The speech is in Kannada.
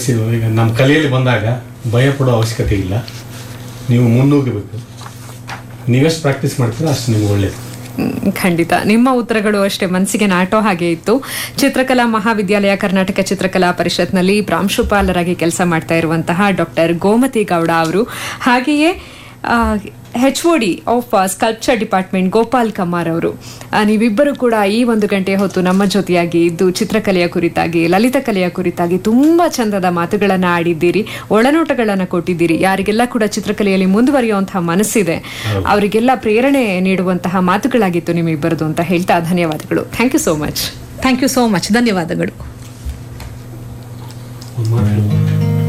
ಸಿ- ಈಗ ನಮ್ಮ ಕಲೆಯಲ್ಲಿ ಬಂದಾಗ ಭಯ ಪಡೋ ಅವಶ್ಯಕತೆ ಇಲ್ಲ ನೀವು ಮುನ್ನುಗ್ಗಬೇಕು ನೀವೆಷ್ಟು ಪ್ರಾಕ್ಟೀಸ್ ಮಾಡ್ತೀರೋ ಅಷ್ಟು ನಿಮ್ಗೆ ಒಳ್ಳೇದು ಹ್ಮ್, ಖಂಡಿತ ನಿಮ್ಮ ಉತ್ತರಗಳು ಅಷ್ಟೇ ಮನಸ್ಸಿಗೆ ನಾಟೋ ಹಾಗೆ ಇತ್ತು ಚಿತ್ರಕಲಾ ಮಹಾವಿದ್ಯಾಲಯ ಕರ್ನಾಟಕ ಚಿತ್ರಕಲಾ ಪರಿಷತ್ನಲ್ಲಿ ಪ್ರಾಂಶುಪಾಲರಾಗಿ ಕೆಲಸ ಮಾಡ್ತಾ ಇರುವಂತಹ ಡಾಕ್ಟರ್ ಗೋಮತಿ ಗೌಡ ಅವರು ಹಾಗೆಯೇ H O D of sculpture department Gopal Kamar ಅವರು ಆ, ನೀವಿಬ್ಬರು ಕೂಡ ಈ ಒಂದು ಗಂಟೆ ಹೊತ್ತು ನಮ್ಮ ಜೊತೆಯಾಗಿ ಇದ್ದು ಚಿತ್ರಕಲೆಯ ಕುರಿತಾಗಿ ಲಲಿತ ಕಲೆಯ ಕುರಿತಾಗಿ ತುಂಬಾ ಚಂದದ ಮಾತುಗಳನ್ನು ಆಡಿದ್ದೀರಿ ಒಳನೋಟಗಳನ್ನು ಕೊಟ್ಟಿದ್ದೀರಿ ಯಾರಿಗೆಲ್ಲ ಕೂಡ ಚಿತ್ರಕಲೆಯಲ್ಲಿ ಮುಂದುವರಿಯುವಂತಹ ಮನಸ್ಸಿದೆ ಅವರಿಗೆಲ್ಲ ಪ್ರೇರಣೆ ನೀಡುವಂತಹ ಮಾತುಗಳಾಗಿತ್ತು ನಿಮ್ಮಿಬ್ಬರದು ಅಂತ ಹೇಳ್ತಾ ಧನ್ಯವಾದಗಳು thank you so much thank you so much ಧನ್ಯವಾದಗಳು ಒಂದು ಮಾತು